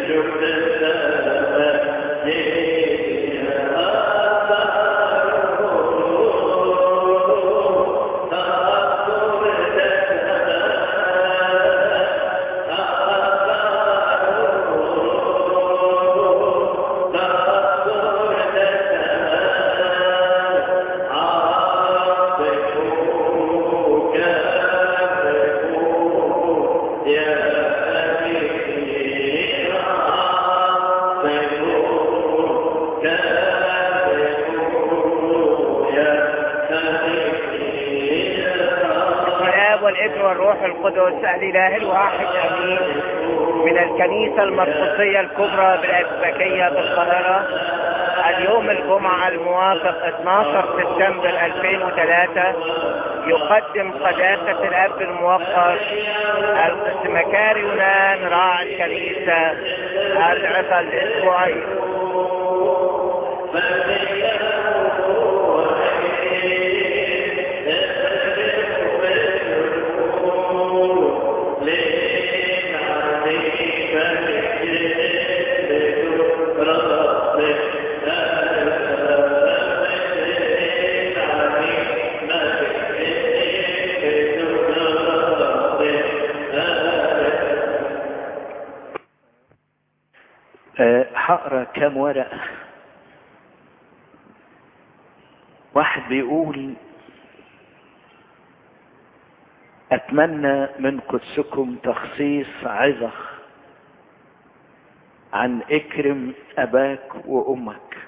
الآب والابن والروح القدس الإله الواحد أمين من الكنيسة المرقسية الكبرى بالأسبكية بالقاهرة اليوم الجمعة الموافق 12 سبتمبر 2003 يقدم قداسة الأب الموقر القس مكاري يونان راعي الكنيسة العظة الأسبوعية أه، هقرا كام ورقة واحد بيقول أتمنى من قدسكم تخصيص عظة عن اكرم أباك وأمك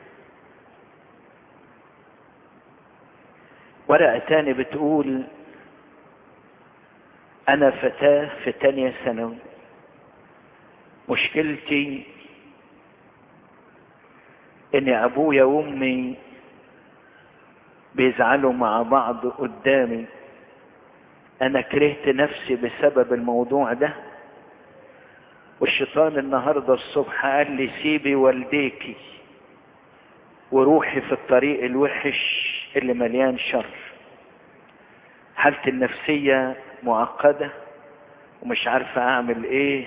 ورقة تاني بتقول أنا فتاة في تانية ثانوي مشكلتي ان ابويا وامي بيزعلوا مع بعض قدامي انا كرهت نفسي بسبب الموضوع ده والشيطان النهارده الصبح قال لي سيبي والديكي وروحي في الطريق الوحش اللي مليان شر حالتي النفسية معقدة ومش عارفة اعمل ايه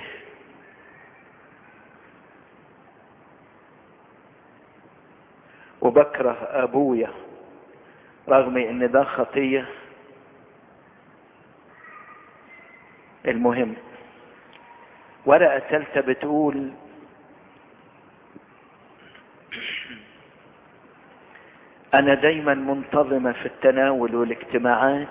وبكره ابويا رغم ان ده خطية المهم ورقة ثالثة بتقول انا دايما منتظمة في التناول والاجتماعات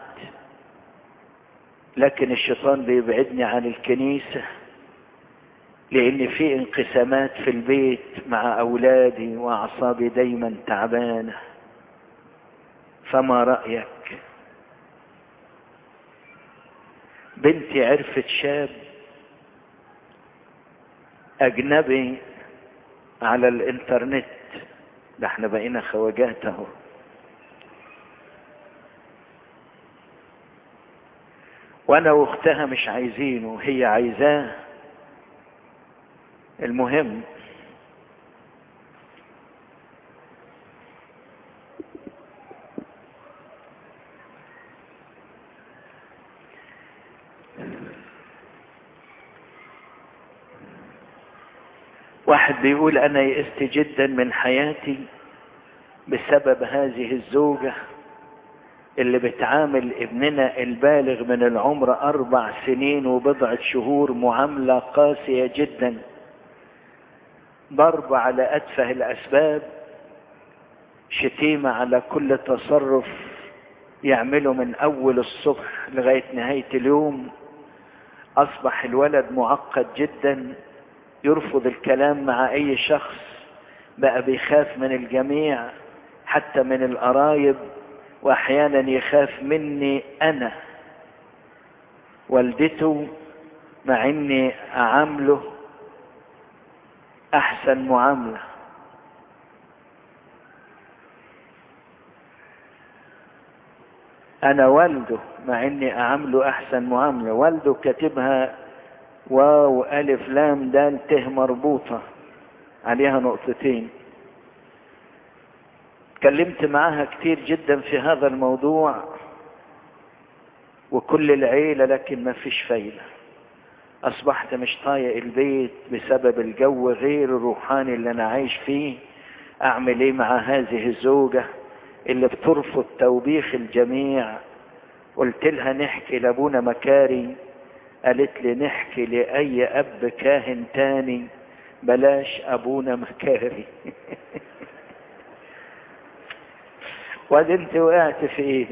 لكن الشيطان بيبعدني عن الكنيسة لان في انقسامات في البيت مع اولادي واعصابي دايما تعبانة فما رأيك بنتي عرفت شاب اجنبي على الانترنت ده احنا بقينا خواجات اهو وانا واختها مش عايزينه هي عايزاه المهم واحد بيقول انا يئست جدا من حياتي بسبب هذه الزوجة اللي بتعامل ابننا البالغ من العمر اربع سنين وبضعة شهور معاملة قاسية جدا ضرب على اتفه الاسباب شتيمة على كل تصرف يعمله من اول الصبح لغاية نهاية اليوم اصبح الولد معقد جدا يرفض الكلام مع اي شخص بقى بيخاف من الجميع حتى من القرايب واحيانا يخاف مني انا والدته مع اني اعامله احسن معاملة انا والده مع اني اعامله احسن معاملة والده كاتبها واو الف لام دال ت مربوطة عليها نقطتين اتكلمت معاها كتير جدا في هذا الموضوع وكل العيلة لكن ما فيش فايدة اصبحت مش طايق البيت بسبب الجو غير الروحاني اللي انا عايش فيه اعمل ايه مع هذه الزوجة اللي بترفض توبيخ الجميع قلت لها نحكي لابونا مكاري قالت لي نحكي لأي أب كاهن تاني بلاش أبونا مكاري وادي انت وقعت في ايه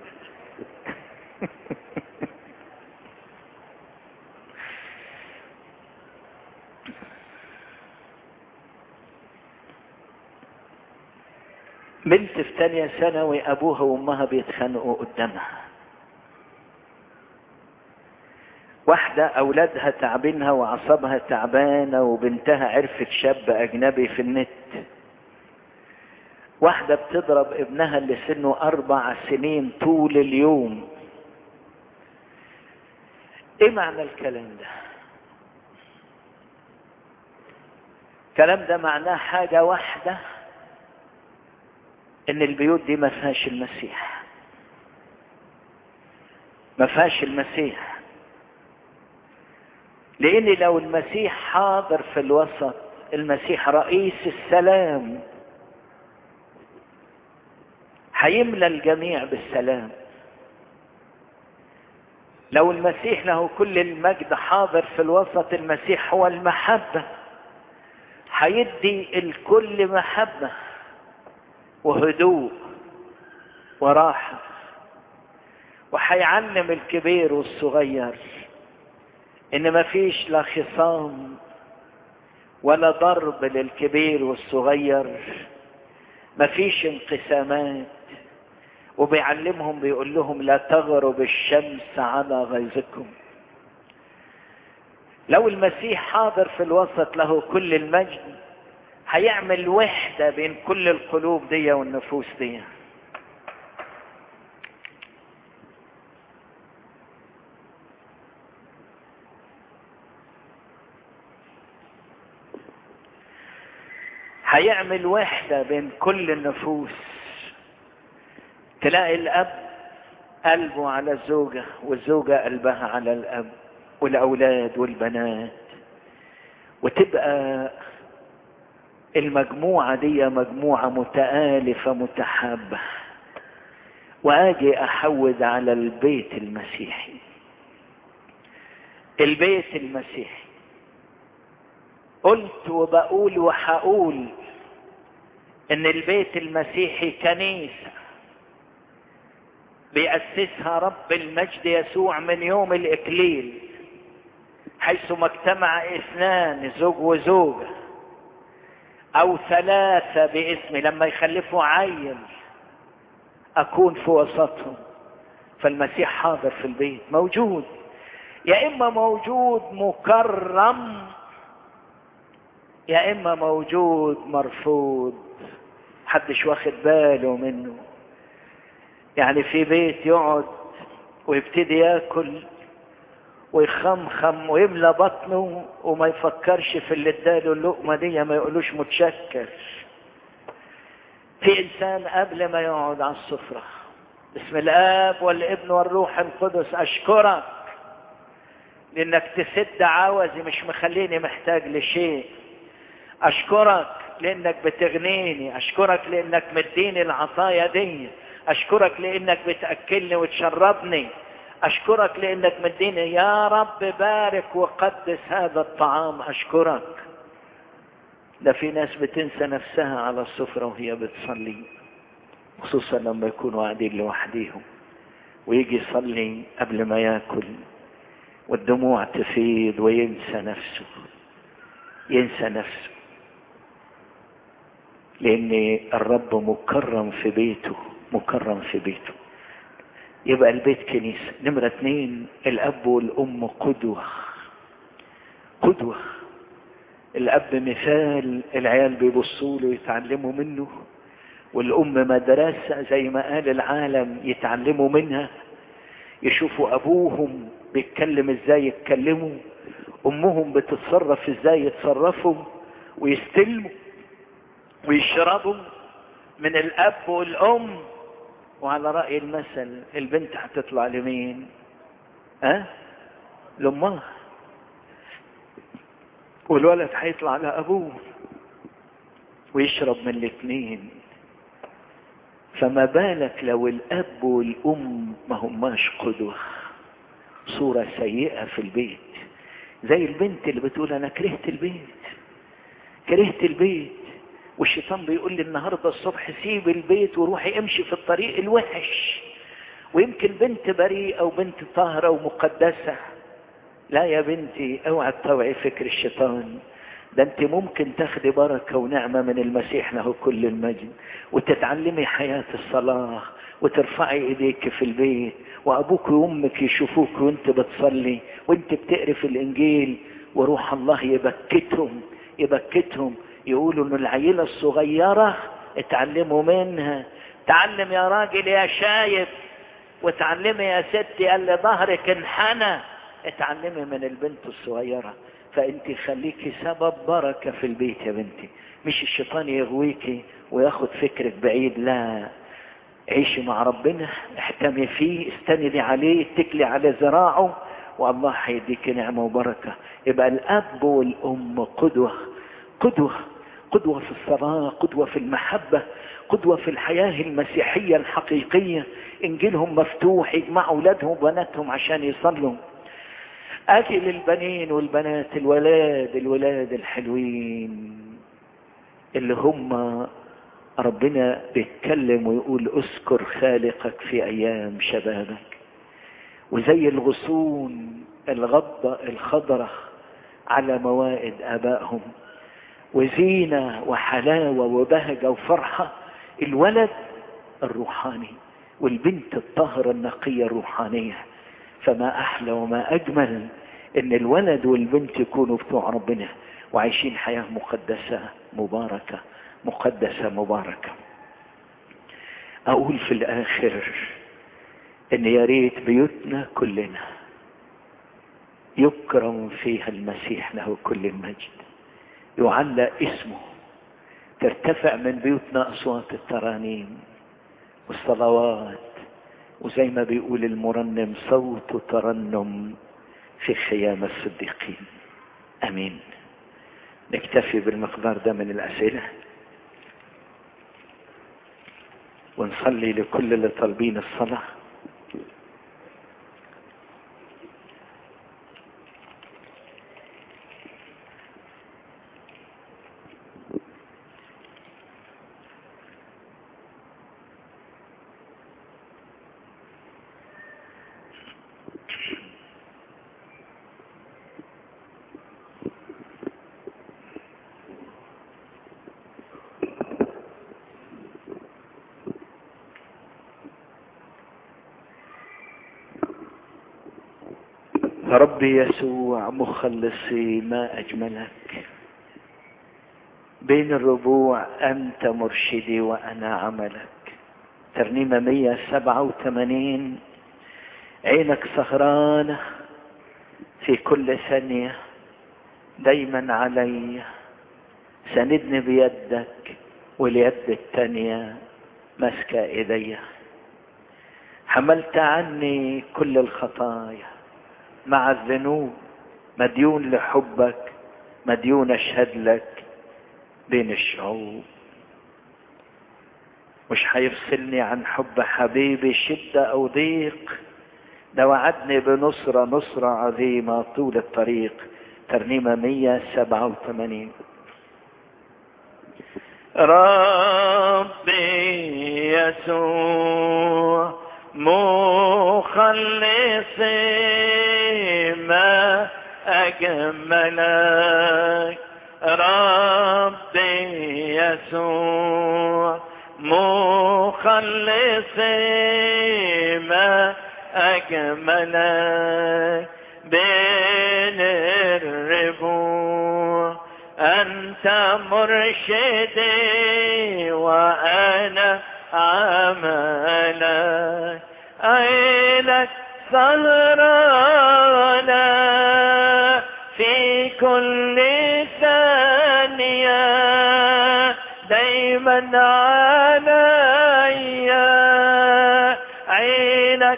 بنت في تانية ثانوي أبوها وأمها بيتخانقوا قدامها واحدة أولادها تعبينها وعصبها تعبانة وبنتها عرفت شاب أجنبي في النت واحدة بتضرب ابنها اللي سنه أربع سنين طول اليوم إيه معنى الكلام ده؟ الكلام ده معناه حاجة واحدة إن البيوت دي ما فيهاش المسيح ما فيهاش المسيح لان لو المسيح حاضر في الوسط المسيح رئيس السلام هيملى الجميع بالسلام لو المسيح له كل المجد حاضر في الوسط المسيح هو المحبة هيدي الكل محبة وهدوء وراحة وهيعلم الكبير والصغير ان مفيش لا خصام ولا ضرب للكبير والصغير مفيش انقسامات وبيعلمهم بيقول لهم لا تغرب الشمس على غيظكم لو المسيح حاضر في الوسط له كل المجد هيعمل وحدة بين كل القلوب دي والنفوس دي هيعمل وحدة بين كل النفوس تلاقي الأب قلبه على الزوجة والزوجة قلبها على الأب والأولاد والبنات وتبقى المجموعة دي مجموعة متآلفة متحابة وأجي أحوذ على البيت المسيحي البيت المسيحي قلت وبقول وحقول ان البيت المسيحي كنيسة بيأسسها رب المجد يسوع من يوم الإكليل حيثما اجتمع اثنان زوج وزوجة أو ثلاثة باسمي لما يخلفوا عيل أكون في وسطهم فالمسيح حاضر في البيت موجود يا إما موجود مكرم يا إما موجود مرفوض محدش واخد باله منه يعني في بيت يقعد ويبتدي ياكل ويخمخم ويملى بطنه وما يفكرش في اللي اداله اللقمة دي ما يقولوش متشكر في انسان قبل ما يقعد على السفرة بسم الاب والابن والروح القدس اشكرك لانك تسد عوزي مش مخليني محتاج لشيء اشكرك لانك بتغنيني اشكرك لانك مديني العطايا دي اشكرك لانك بتاكلني وتشربني اشكرك لانك مديني يا رب بارك وقدس هذا الطعام اشكرك ده في ناس بتنسى نفسها على السفرة وهي بتصلي خصوصا لما يكونوا قاعدين لوحديهم ويجي يصلي قبل ما ياكل والدموع تفيض وينسى نفسه ينسى نفسه لان الرب مكرم في بيته مكرم في بيته يبقى البيت كنيسة نمرة اتنين الاب والام قدوة قدوة الاب مثال العيال بيبصوا له يتعلموا منه والام مدرسة زي ما قال العالم يتعلموا منها يشوفوا ابوهم بيتكلم ازاي يتكلموا امهم بتتصرف ازاي يتصرفوا ويستلموا ويشربوا من الاب والام وعلى رأي المثل البنت هتطلع لمين ها أه؟ لأمها والولد هيطلع لأبوه ويشرب من الاثنين فما بالك لو الأب والأم ما هماش قدوة صورة سيئة في البيت زي البنت اللي بتقول أنا كرهت البيت كرهت البيت والشيطان بيقول لي النهارده الصبح سيب البيت وروحي امشي في الطريق الوحش ويمكن بنت بريئة او بنت طاهرة ومقدسة لا يا بنتي اوعى تطوعي فكر الشيطان ده انت ممكن تاخدي بركة ونعمة من المسيح له كل المجد وتتعلمي حياة الصلاة وترفعي ايديك في البيت وابوك وامك يشوفوك وانت بتصلي وانت بتقري في الانجيل وروح الله يبكتهم يبكتهم يقولوا ان العيلة الصغيرة اتعلموا منها تعلم يا راجل يا شايب وتعلمي يا ستي اللي ظهرك انحنى اتعلمي من البنت الصغيرة فانت خليكي سبب بركة في البيت يا بنتي مش الشيطان يغويكي وياخد فكرك بعيد لا عيشي مع ربنا احتمي فيه استندي عليه اتكلي على ذراعه والله هيديك نعمة وبركة يبقى الأب والأم قدوة قدوة قدوة في الصلاة قدوة في المحبة قدوة في الحياة المسيحية الحقيقية إنجيلهم مفتوح يجمعوا أولادهم وبناتهم عشان يصلوا أجي للبنين والبنات الولاد الولاد الحلوين اللي هم ربنا بيتكلم ويقول اذكر خالقك في أيام شبابك وزي الغصون الغضة الخضرة على موائد آبائهم وزينة وحلاوة وبهجة وفرحة الولد الروحاني والبنت الطاهرة النقية الروحانية فما أحلى وما أجمل إن الولد والبنت يكونوا بتوع ربنا وعايشين حياة مقدسة مباركة مقدسة مباركة أقول في الآخر إن يا ريت بيوتنا كلنا يكرم فيها المسيح له كل المجد يعلى اسمه ترتفع من بيوتنا أصوات الترانيم والصلوات وزي ما بيقول المرنم صوت ترنم في خيام الصديقين أمين نكتفي بالمقدار ده من الأسئلة ونصلي لكل اللي طالبين الصلاة ربي يسوع مخلصي ما أجملك بين الربوع أنت مرشدي وأنا عملك ترنيمة 187 عينك سهرانة في كل ثانية دايما علي سندني بيدك واليد التانية ماسكة ايديا حملت عني كل الخطايا مع الذنوب مديون لحبك مديون اشهد لك بين الشعوب مش هيفصلني عن حب حبيبي شدة او ضيق ده وعدني بنصرة نصرة عظيمة طول الطريق ترنيمة 187 ربي يسوع مخلصي ما أجملك ربي يسوع مخلصي ما أجملك بين الربوع أنت مرشدي وأنا عملك عينك سهرانة في كل ثانية دايما عليا عينك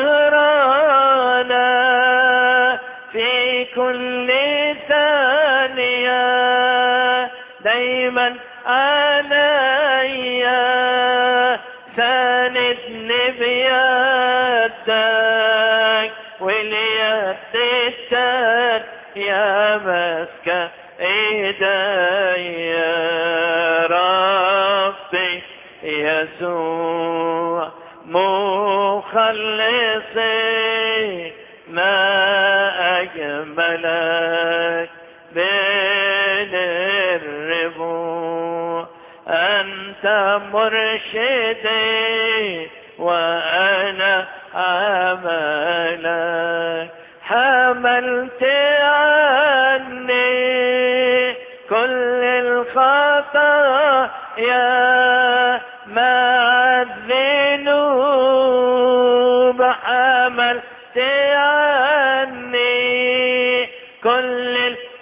سهرانة في كل ثانية عالية دايما عليا ساندني بيدك واليد التانية يا مسكة ايدي ربي يسوع مخلصي ما أجملك بين الربوع أنت مرشدي وأنا عملك حملت عني كل الخطايا مع الذنوب حملت عني كل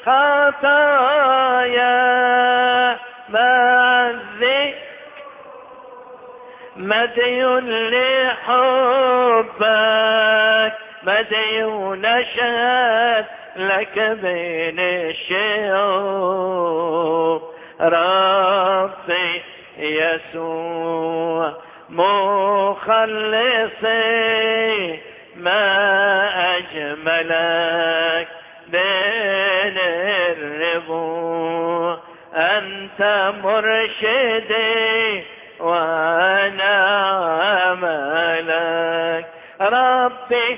الخطايا مع الذنوب مدين لحبك مدين أشهد لك بين الشيوخ ربي يسوع مخلصي ما أجملك بين الربوع أنت مرشدي وأنا عملك ربي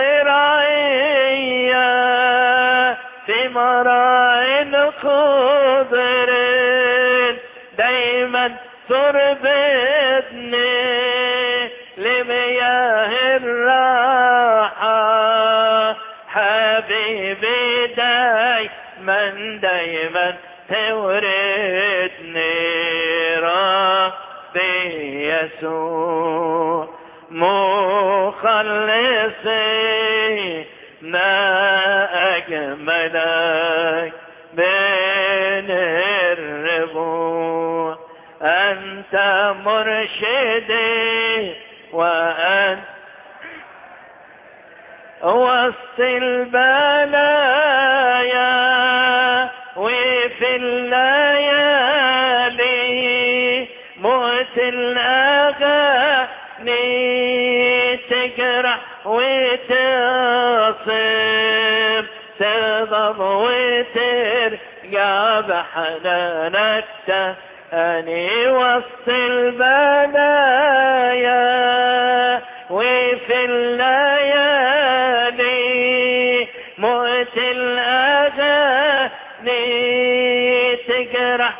ورعيا في مراعي خضر دايما تربطني لمياه الراحة حبيبي دايما دايما توردني ربي يسوع مخلصي ما أجملك بين الربوع أنت مرشدي وأنت وسط البلايا وفي الليالي موت الأغاني تجرح وتصب تغضب وترجع بحنانك تاني وسط البلايا وفي الليالي موت الأغاني تجرح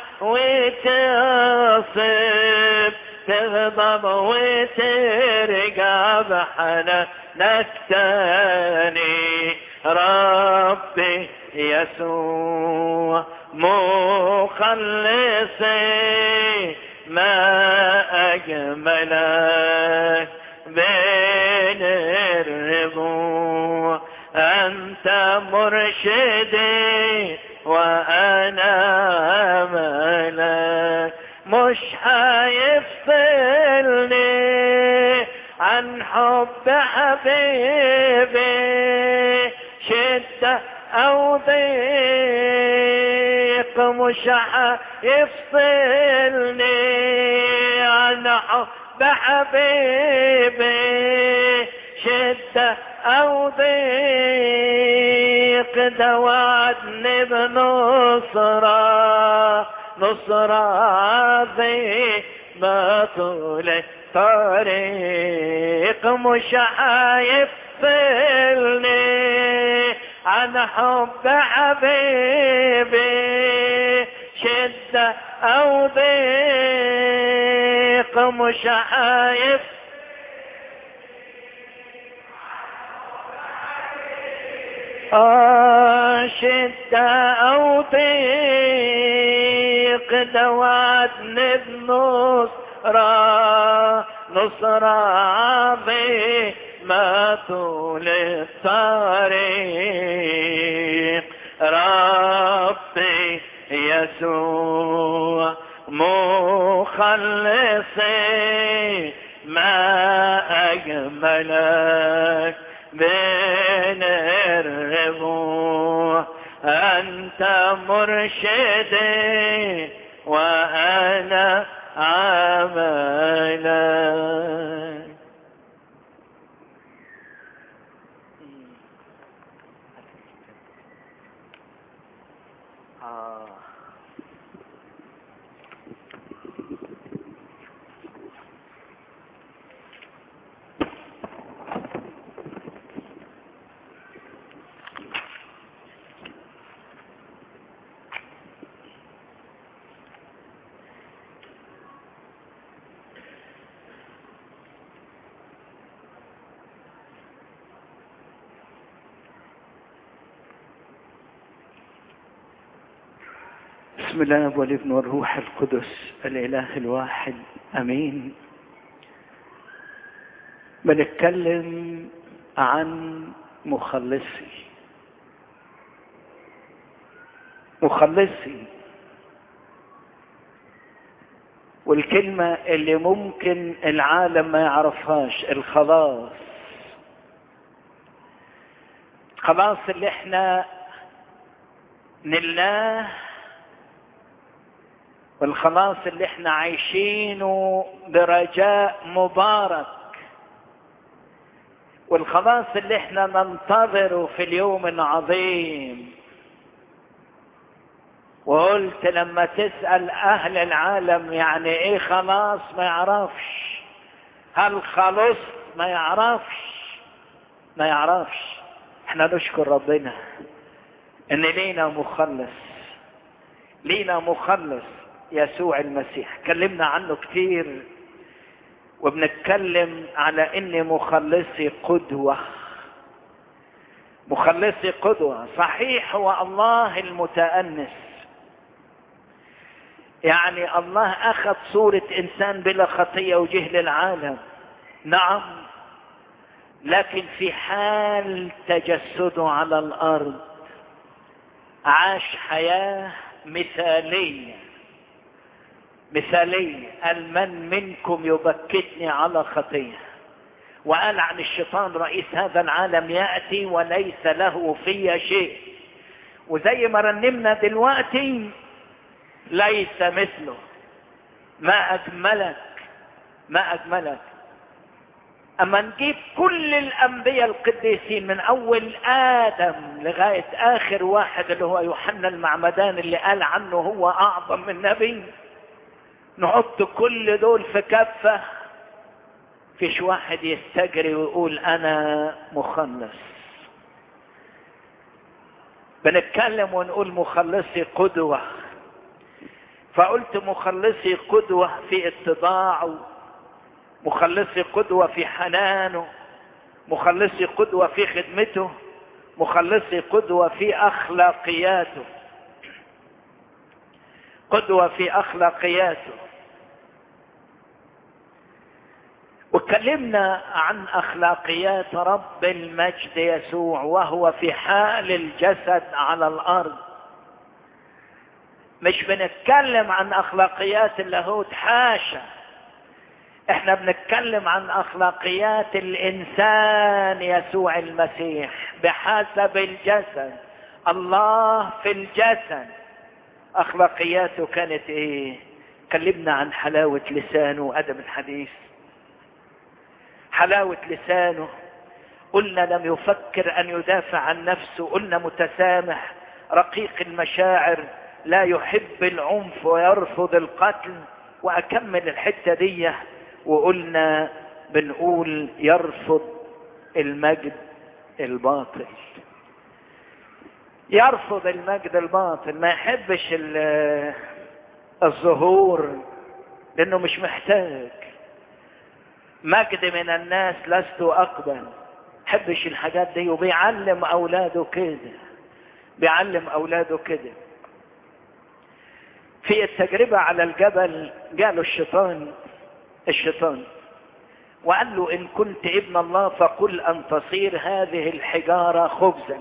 وتصب تغضب وترجع بحنانك تاني ربي يسوع مخلصي ما أجملك بين الربوع أنت مرشدي وأنا عملك مش هيفصلني عن حب حبيبي شدة أو ضيق مش هيفصلني عن حب حبيبي شدة أو ضيق ده وعدني بنصرة نصرة عظيمة طول طريق مش هيفصلني عن حب حبيبي شدة أو ضيق مش هيفصلني آه شدة أو ضيق دواتني بنصرة نصرة عظيمة طول الطريق ربي يسوع مخلصي ما أجملك بين الربوع أنت مرشدي وأنا عملك آه. بسم الله والابن والروح القدس الاله الواحد امين بنتكلم عن مخلصي مخلصي والكلمة اللي ممكن العالم ما يعرفهاش الخلاص خلاص اللي احنا نلناه والخلاص اللي احنا عايشينه برجاء مبارك والخلاص اللي احنا ننتظره في اليوم العظيم وقلت لما تسأل اهل العالم يعني ايه خلاص ما يعرفش هل خلص ما يعرفش ما يعرفش احنا نشكر ربنا ان لينا مخلص لينا مخلص يسوع المسيح كلمنا عنه كتير وبنتكلم على ان مخلصي قدوة مخلصي قدوة صحيح هو الله المتأنس يعني الله اخذ صورة انسان بلا خطية وجه للعالم نعم لكن في حال تجسده على الارض عاش حياة مثالية مثالية قال من منكم يبكتني على خطية وقال عن الشيطان رئيس هذا العالم يأتي وليس له في شيء وزي ما رنمنا دلوقتي ليس مثله ما أجملك ما أجملك أما نجيب كل الأنبياء القديسين من أول آدم لغاية آخر واحد اللي هو يوحنا المعمدان اللي قال عنه هو أعظم من نبي نحط كل دول في كفة فيش واحد يستجري ويقول أنا مخلص بنتكلم ونقول مخلصي قدوة فقلت مخلصي قدوة في اتضاعه مخلصي قدوة في حنانه مخلصي قدوة في خدمته مخلصي قدوة في أخلاقياته قدوة في أخلاقياته واتكلمنا عن أخلاقيات رب المجد يسوع وهو في حال الجسد على الأرض مش بنتكلم عن أخلاقيات اللاهوت حاشا احنا بنتكلم عن اخلاقيات الانسان يسوع المسيح بحسب الجسد الله في الجسد اخلاقياته كانت ايه كلمنا عن حلاوة لسانه وادب الحديث حلاوة لسانه قلنا لم يفكر ان يدافع عن نفسه قلنا متسامح رقيق المشاعر لا يحب العنف ويرفض القتل واكمل الحتة دي وقلنا بنقول يرفض المجد الباطل يرفض المجد الباطل ما يحبش الظهور لانه مش محتاج مجد من الناس لست اقبل حبش الحاجات دي وبيعلم اولاده كده بيعلم اولاده كده في التجربة على الجبل جاله الشيطان الشيطان وقال له إن كنت ابن الله فقل أن تصير هذه الحجارة خبزا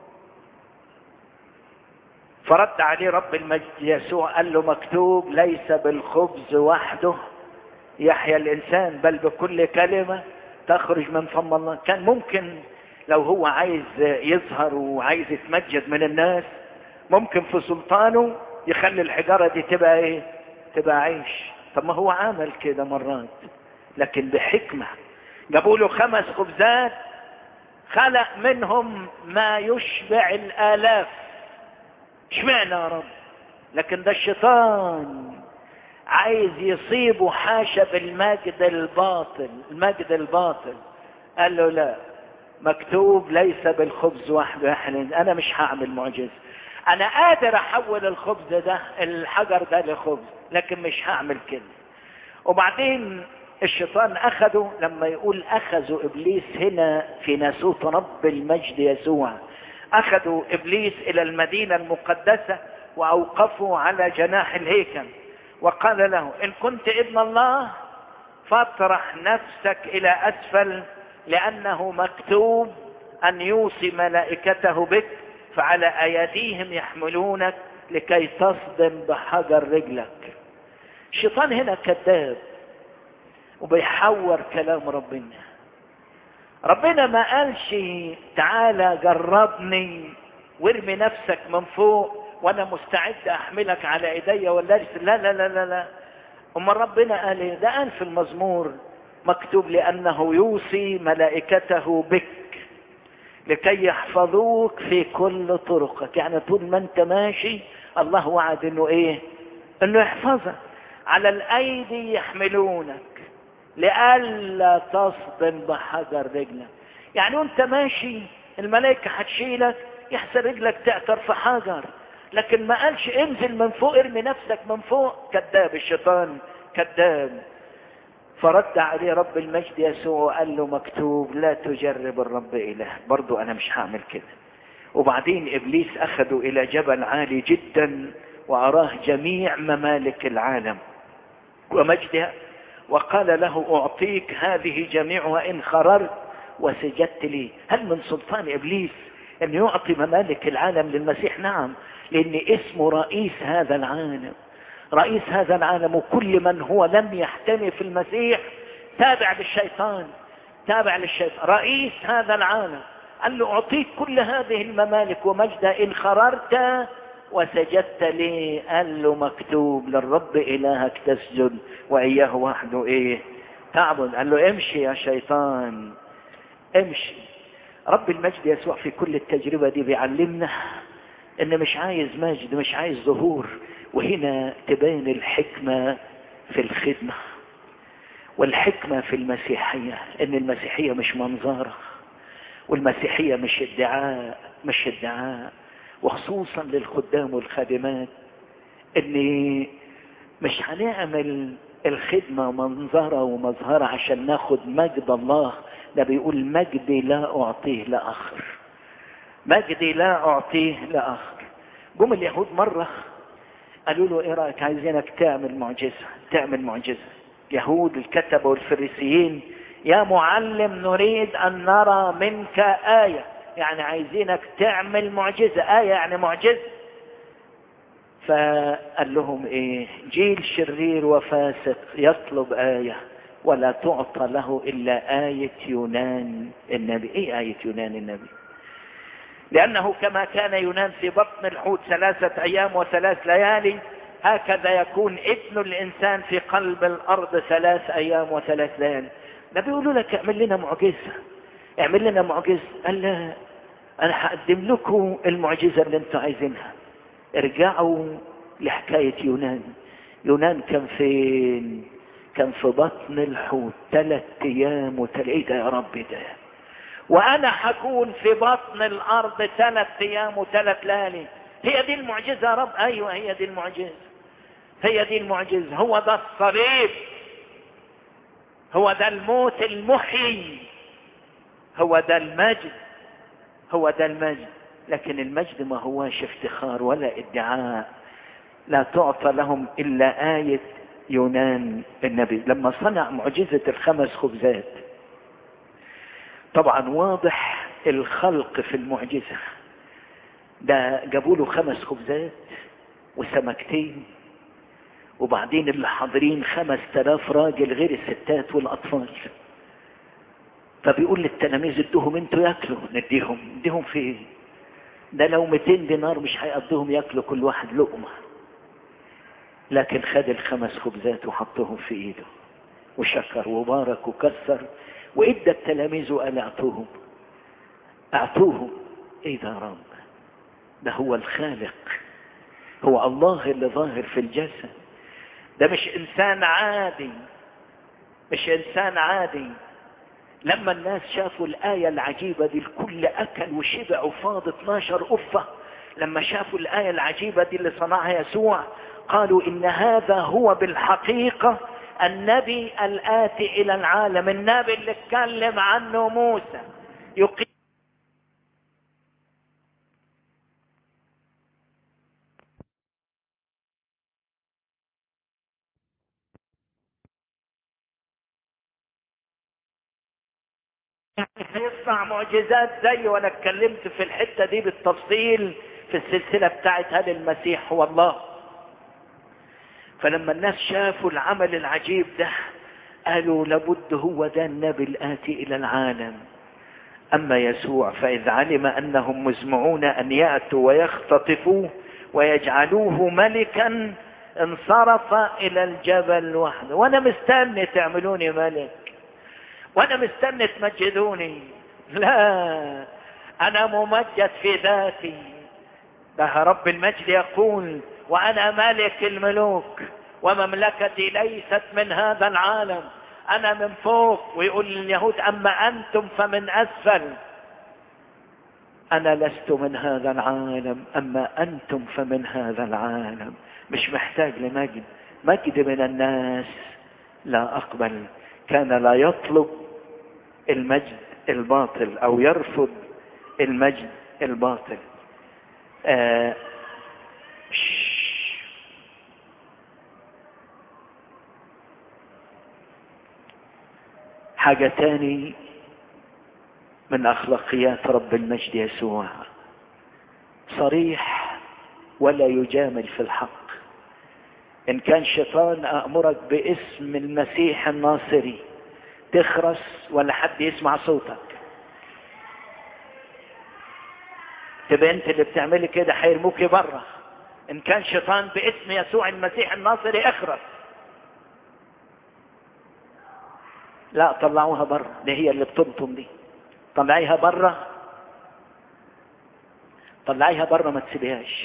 فرد عليه رب المجد يسوع قال له مكتوب ليس بالخبز وحده يحيا الإنسان بل بكل كلمة تخرج من فم الله كان ممكن لو هو عايز يظهر وعايز يتمجد من الناس ممكن في سلطانه يخلي الحجارة دي تبقى ايه تبقى عيش طب ما هو عمل كده مرات لكن بحكمة جابوا له خمس خبزات خلق منهم ما يشبع الآلاف اشمعنى يا رب لكن ده الشيطان عايز يصيبه حاشا بالمجد الباطل المجد الباطل قال له لا مكتوب ليس بالخبز وحده يحنن انا مش هعمل معجزه انا قادر احول الخبز ده الحجر ده لخبز لكن مش هعمل كده وبعدين الشيطان اخذه لما يقول اخذوا ابليس هنا في ناسوت رب المجد يسوع اخذوا ابليس الى المدينه المقدسه واوقفوا على جناح الهيكل وقال له ان كنت ابن الله فاطرح نفسك الى اسفل لانه مكتوب ان يوصي ملائكته بك فعلى ايديهم يحملونك لكي تصدم بحجر رجلك الشيطان هنا كذاب وبيحور كلام ربنا ربنا ما قالش تعالى جربني وارمي نفسك من فوق وانا مستعد احملك على ايديا ولا ارسل لا لا لا لا لا اما ربنا قال ايه ده قال في المزمور مكتوب لانه يوصي ملائكته بك لكي يحفظوك في كل طرقك يعني طول ما انت ماشي الله وعد انه ايه انه يحفظك على الايدي يحملونك لئلا تصدم بحجر رجلك يعني وانت ماشي الملائكة هتشيلك يحسن رجلك تعثر في حجر لكن ما قالش انزل من فوق ارمي نفسك من فوق كذاب الشيطان كذاب فرد عليه رب المجد يسوع وقال له مكتوب لا تجرب الرب اله برضو انا مش هعمل كده وبعدين ابليس اخذه الى جبل عالي جدا واراه جميع ممالك العالم ومجدها وقال له اعطيك هذه جميعها ان خررت وسجدت لي هل من سلطان ابليس ان يعطي ممالك العالم للمسيح نعم لان اسمه رئيس هذا العالم رئيس هذا العالم وكل من هو لم يحتمي في المسيح تابع للشيطان تابع للشيطان رئيس هذا العالم قال له اعطيك كل هذه الممالك ومجدها ان خررت وسجدت لي قال له مكتوب للرب الهك تسجد واياه وحده ايه تعبد قال له امشي يا شيطان امشي رب المجد يسوع في كل التجربة دي بيعلمنا ان مش عايز مجد مش عايز ظهور وهنا تبين الحكمة في الخدمة والحكمة في المسيحية ان المسيحية مش منظرة والمسيحية مش ادعاء مش ادعاء وخصوصا للخدام والخادمات ان مش هنعمل الخدمة منظرة ومظهرة عشان ناخد مجد الله ده بيقول مجدي لا أعطيه لآخر مجدي لا أعطيه لآخر جم اليهود مرة قالوا له ايه رأيك عايزينك تعمل معجزة تعمل معجزة يهود الكتبة والفريسيين يا معلم نريد أن نرى منك آية يعني عايزينك تعمل معجزة آية يعني معجزة فقال لهم ايه جيل شرير وفاسق يطلب آية ولا تعطى له إلا آية يونان النبي ايه آية يونان النبي لأنه كما كان يونان في بطن الحوت ثلاثة أيام وثلاث ليالي هكذا يكون ابن الإنسان في قلب الأرض ثلاث أيام وثلاث ليالي ده بيقولوا لك اعمل لنا معجزة اعمل لنا معجزة قال لا أنا هقدم لكم المعجزة اللي انتم عايزينها ارجعوا لحكاية يونان يونان كان فين كان في بطن الحوت ثلاث ايام وثلاث ايه ده يا رب ده وانا هكون في بطن الارض ثلاث ايام وثلاث ليالي هي دي المعجزة يا رب ايوه هي دي المعجزة هي دي المعجزة هو ده الصليب هو ده الموت المحيي هو ده المجد هو ده المجد لكن المجد ما هواش افتخار ولا ادعاء لا تعطى لهم الا آية يونان النبي لما صنع معجزة الخمس خبزات طبعا واضح الخلق في المعجزة ده جابوا له خمس خبزات وسمكتين وبعدين اللي حاضرين خمس تلاف راجل غير الستات والأطفال فبيقول للتلاميذ ادوهم انتوا ياكلوا نديهم نديهم في ايه ده لو 200 دينار مش هيقضيهم ياكلوا كل واحد لقمة لكن خد الخمس خبزات وحطهم في ايده وشكر وبارك وكسر وادى التلاميذ وقال اعطوهم اعطوهم ايه ده يا رب ده هو الخالق هو الله اللي ظاهر في الجسد ده مش انسان عادي مش انسان عادي لما الناس شافوا الآية العجيبة دي الكل أكل وشبع وفاض 12 قفة لما شافوا الآية العجيبة دي اللي صنعها يسوع قالوا إن هذا هو بالحقيقة النبي الآتي إلى العالم النبي اللي اتكلم عنه موسى يقيم هيصنع معجزات زي وانا اتكلمت في الحته دي بالتفصيل في السلسله بتاعت هل المسيح هو الله فلما الناس شافوا العمل العجيب ده قالوا لابد هو ده النبي الآتي إلى العالم أما يسوع فإذ علم أنهم مزمعون أن يأتوا ويختطفوه ويجعلوه ملكا انصرف إلى الجبل وحده وأنا مستني تعملوني ملك وأنا مستني تمجدوني لا أنا ممجد في ذاتي ده رب المجد يقول وأنا ملك الملوك ومملكتي ليست من هذا العالم أنا من فوق ويقول لليهود أما أنتم فمن أسفل أنا لست من هذا العالم أما أنتم فمن هذا العالم مش محتاج لمجد مجد من الناس لا أقبل كان لا يطلب المجد الباطل أو يرفض المجد الباطل آه حاجة تاني من أخلاقيات رب المجد يسوع صريح ولا يجامل في الحق إن كان شيطان أأمرك باسم المسيح الناصري تخرس ولا حد يسمع صوتك تبقى انت اللي بتعملي كده هيرموكي بره ان كان شيطان باسم يسوع المسيح الناصري اخرس لا طلعوها بره دي هي اللي بتنطم دي طلعيها بره طلعيها بره ما تسيبيهاش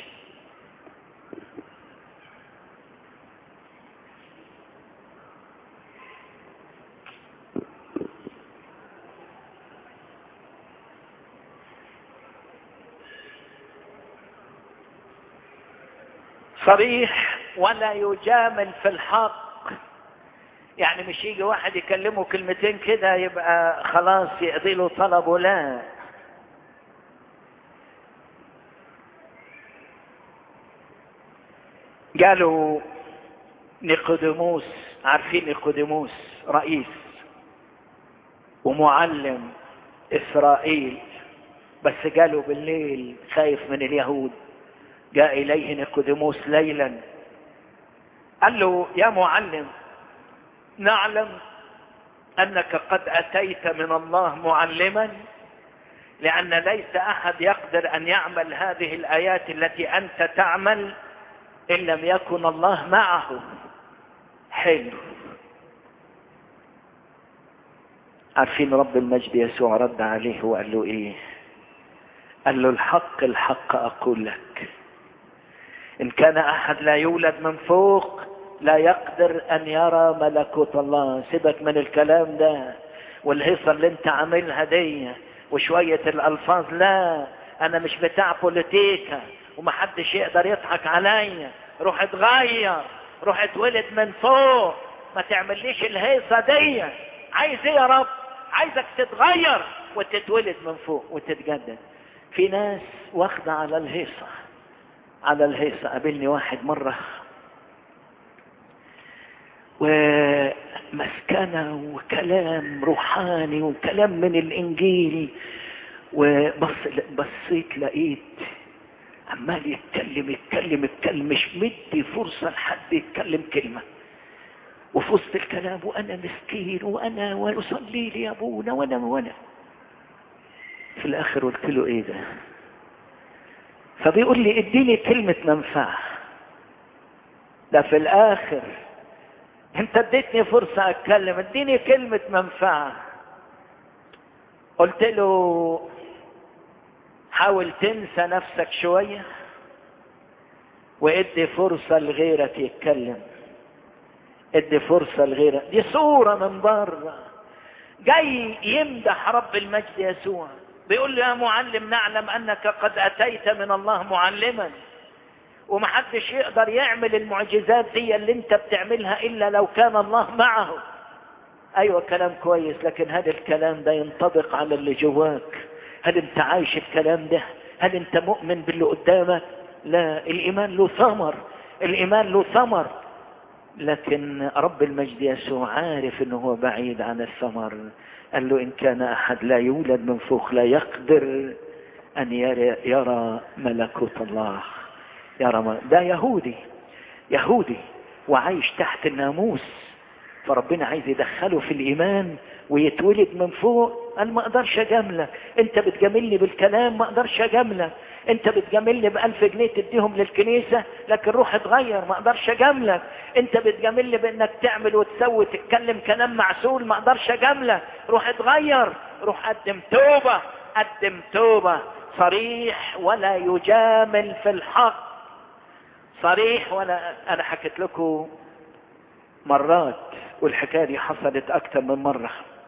صريح ولا يجامل في الحق يعني مش يجي واحد يكلمه كلمتين كده يبقى خلاص يقضي له طلبه لا قالوا نيقوديموس عارفين نيقوديموس رئيس ومعلم اسرائيل بس قالوا بالليل خايف من اليهود جاء اليه نيقوديموس ليلا قال له يا معلم نعلم انك قد اتيت من الله معلما لان ليس احد يقدر ان يعمل هذه الايات التي انت تعمل ان لم يكن الله معه حلو عارفين رب المجد يسوع رد عليه وقال له ايه قال له الحق الحق اقول لك ان كان احد لا يولد من فوق لا يقدر ان يرى ملكوت الله سيبك من الكلام ده والهيصه اللي انت عاملها دي وشويه الالفاظ لا انا مش بتاع بوليتيكا ومحدش يقدر يضحك عليا روح اتغير روح اتولد من فوق ما تعمليش الهيصه دي عايز ايه يا رب عايزك تتغير وتتولد من فوق وتتجدد في ناس واخده على الهيصه على الهيصه قابلني واحد مره ومسكنة وكلام روحاني وكلام من الإنجيل وبص بصيت لقيت عمال يتكلم يتكلم يتكلم مش مدي فرصة لحد يتكلم كلمة وفي وسط الكلام وأنا مسكين وأنا وأصلي لي يا أبونا وأنا وأنا في الآخر قلت له إيه ده؟ فبيقول لي اديني كلمة منفعة ده في الاخر انت اديتني فرصة اتكلم اديني كلمة منفعة قلت له حاول تنسى نفسك شوية وادي فرصة لغيرك يتكلم ادي فرصة لغيرك دي صورة من بره جاي يمدح رب المجد يسوع بيقول له يا معلم نعلم انك قد اتيت من الله معلما ومحدش يقدر يعمل المعجزات دي اللي انت بتعملها الا لو كان الله معه ايوه كلام كويس لكن هل الكلام ده ينطبق على اللي جواك هل انت عايش الكلام ده هل انت مؤمن باللي قدامك لا الايمان له ثمر الايمان له ثمر لكن رب المجد يسوع عارف انه هو بعيد عن الثمر قال له ان كان احد لا يولد من فوق لا يقدر ان يرى, يرى ملكوت الله يرى ما ده يهودي يهودي وعايش تحت الناموس فربنا عايز يدخله في الايمان ويتولد من فوق قال ما اقدرش اجاملك انت بتجاملني بالكلام ما اقدرش اجاملك انت بتجاملني بألف جنيه تديهم للكنيسة لكن روح اتغير ما اقدرش اجاملك انت بتجاملني بانك تعمل وتسوي تتكلم كلام معسول ما اقدرش اجاملك روح اتغير روح قدم توبة قدم توبة صريح ولا يجامل في الحق صريح ولا انا حكيت لكم مرات والحكاية دي حصلت اكتر من مرة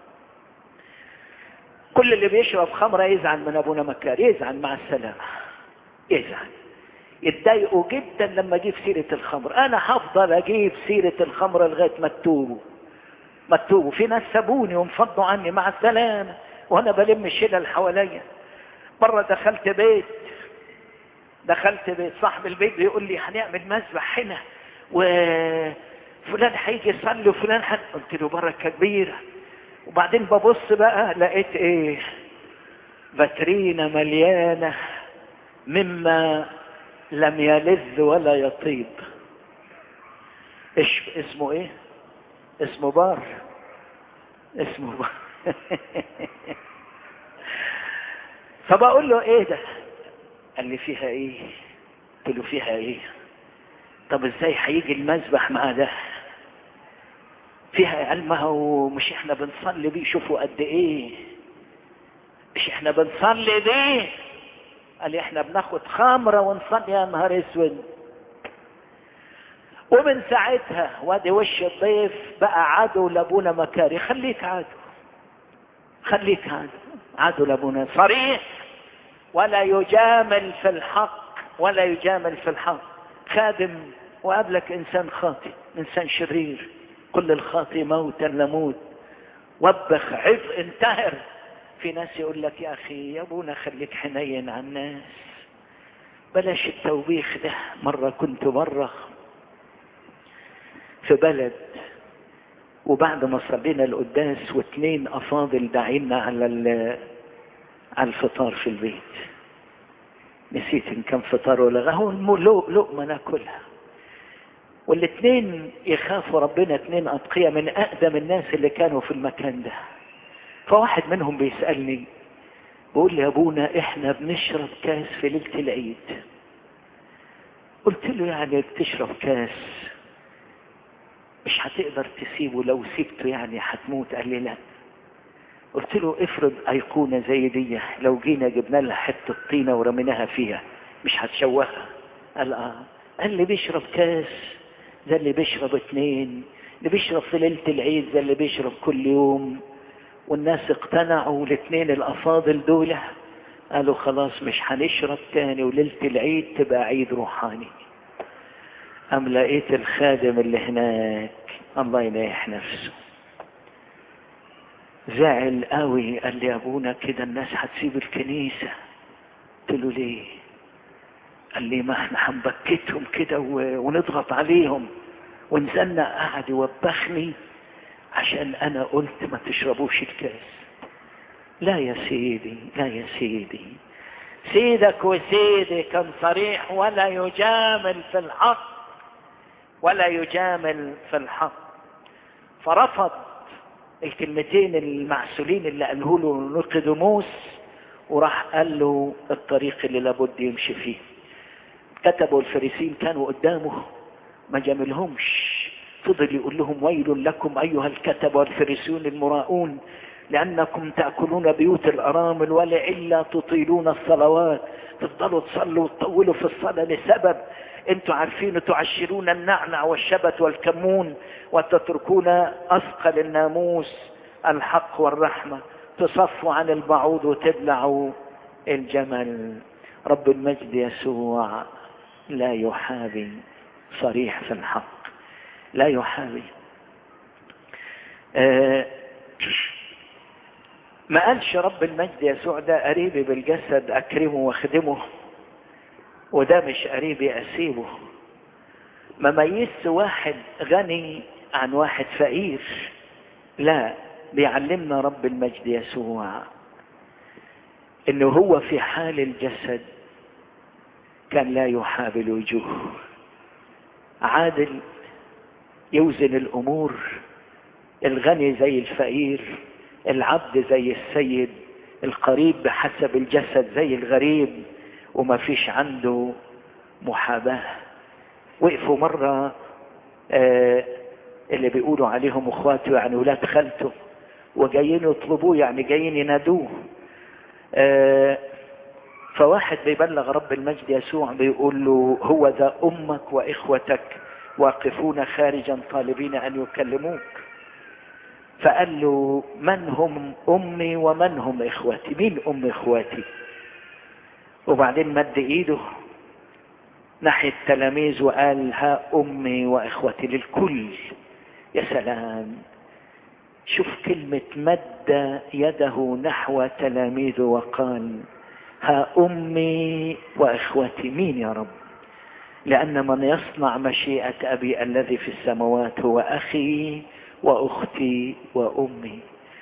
كل اللي بيشرب خمرة يزعل من ابونا مكار يزعل مع السلامة يزعل يتضايقوا جدا لما اجيب سيرة الخمر انا هفضل اجيب سيرة الخمر لغاية ما تتوبوا ما تتوبوا في ناس سابوني وانفضوا عني مع السلامة وانا بلم الشلة اللي حواليا مرة دخلت بيت دخلت بيت صاحب البيت بيقول لي هنعمل مذبح هنا وفلان هيجي يصلي وفلان حد قلت له بركة كبيرة وبعدين ببص بقى لقيت ايه فاترينا مليانة مما لم يلذ ولا يطيب ايش اسمه ايه اسمه بار اسمه بار فبقول له ايه ده قال لي فيها ايه قلت له فيها ايه طب ازاي هيجي المذبح مع ده فيها قال ما هو مش احنا بنصلي بيه شوفوا قد ايه مش احنا بنصلي بيه قال لي احنا بناخد خمرة ونصلي يا نهار اسود ومن ساعتها وادي وش الضيف بقى عدو لابونا مكاري خليك عدو خليك عدو عدو لابونا صريح ولا يجامل في الحق ولا يجامل في الحق خادم وقابلك انسان خاطئ انسان شرير كل الخاطئ موتا لموت وبخ عف انتهر في ناس يقول لك يا اخي يا ابونا خليك حنين على الناس بلاش التوبيخ ده مرة كنت مرة في بلد وبعد ما صلينا القداس واثنين افاضل داعينا على على الفطار في البيت نسيت ان كان فطار ولا غهو لقمة ناكلها والاثنين يخافوا ربنا اثنين اتقياء من اقدم الناس اللي كانوا في المكان ده فواحد منهم بيسألني بيقول لي يا ابونا احنا بنشرب كاس في ليلة العيد قلت له يعني بتشرب كاس مش هتقدر تسيبه لو سيبته يعني هتموت قال لي لا قلت له افرض ايقونة زي دي لو جينا جبنا لها حتة طينة ورميناها فيها مش هتشوهها قال اه قال لي بيشرب كاس ده اللي بيشرب اتنين اللي بيشرب في ليلة العيد ده اللي بيشرب كل يوم والناس اقتنعوا الاثنين الافاضل دول قالوا خلاص مش هنشرب تاني وليلة العيد تبقى عيد روحاني ام لقيت الخادم اللي هناك الله ينيح نفسه زعل قوي قال لي يا ابونا كده الناس هتسيب الكنيسة قلت له ليه قال لي ما احنا هنبكتهم كده ونضغط عليهم ونزلنا قعد يوبخني عشان انا قلت ما تشربوش الكاس لا يا سيدي لا يا سيدي سيدك وسيدي كان صريح ولا يجامل في الحق ولا يجامل في الحق فرفض الكلمتين المعسولين اللي قاله له نقدموس وراح قال له الطريق اللي لابد يمشي فيه كتبوا الفريسين كانوا قدامه ما جاملهمش فضل يقول لهم ويل لكم أيها الكتب والفريسيون المراؤون لأنكم تأكلون بيوت الأرامل ولئلا تطيلون الصلوات تفضلوا تصلوا وتطولوا في الصلاة لسبب انتوا عارفين تعشرون النعنع والشبت والكمون وتتركون أثقل الناموس الحق والرحمة تصفوا عن البعوض وتبلعوا الجمل رب المجد يسوع لا يحابي صريح في الحق لا يحابي آه ما قالش رب المجد يسوع ده قريبي بالجسد اكرمه واخدمه وده مش قريبي اسيبه ما ميزش واحد غني عن واحد فقير لا بيعلمنا رب المجد يسوع انه هو في حال الجسد كان لا يحابي الوجوه عادل يوزن الامور الغني زي الفقير العبد زي السيد القريب بحسب الجسد زي الغريب وما فيش عنده محاباة وقفوا مرة آه اللي بيقولوا عليهم اخواته يعني ولاد خالته وجايين يطلبوه يعني جايين ينادوه آه فواحد بيبلغ رب المجد يسوع بيقول له هو ذا امك واخوتك واقفون خارجا طالبين ان يكلموك فقال له من هم امي ومن هم اخوتي مين ام اخواتي وبعدين مد ايده ناحية التلاميذ وقال ها امي واخوتي للكل يا سلام شوف كلمة مد يده نحو تلاميذه وقال ها امي واخوتي مين يا رب لان من يصنع مشيئة ابي الذي في السماوات هو اخي واختي وامي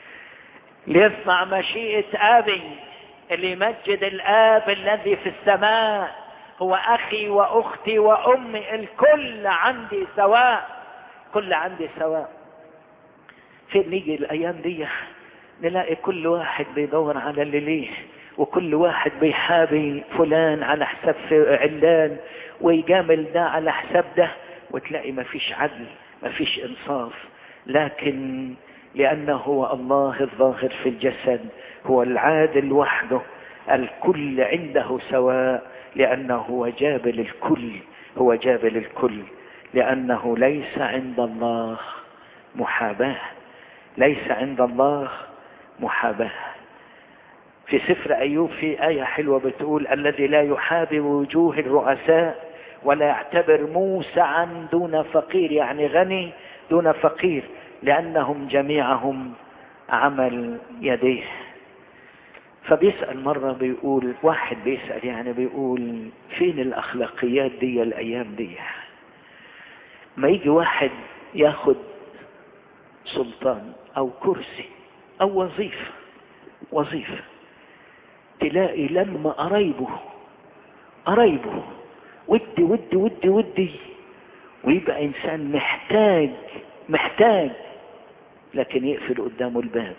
ليصنع مشيئة ابي اللي يمجد الاب الذي في السماء هو اخي واختي وامي الكل عندي سواء كل عندي سواء فين نيجي الايام دي نلاقي كل واحد بيدور على اللي ليه وكل واحد بيحابي فلان على حساب علان ويجامل ده على حساب ده وتلاقي ما فيش عدل ما فيش انصاف لكن لانه هو الله الظاهر في الجسد هو العادل وحده الكل عنده سواء لانه هو جابل الكل هو جابل الكل لانه ليس عند الله محاباه ليس عند الله محاباه في سفر ايوب في ايه حلوه بتقول الذي لا يحابي وجوه الرؤساء ولا يعتبر موسعا دون فقير يعني غني دون فقير لانهم جميعهم عمل يديه فبيسأل مرة بيقول واحد بيسأل يعني بيقول فين الأخلاقيات دي الأيام دي ما يجي واحد ياخد سلطان أو كرسي أو وظيفة وظيفة تلاقي لما قرايبه قرايبه ودي ودي ودي ودي ويبقى إنسان محتاج محتاج لكن يقفل قدامه الباب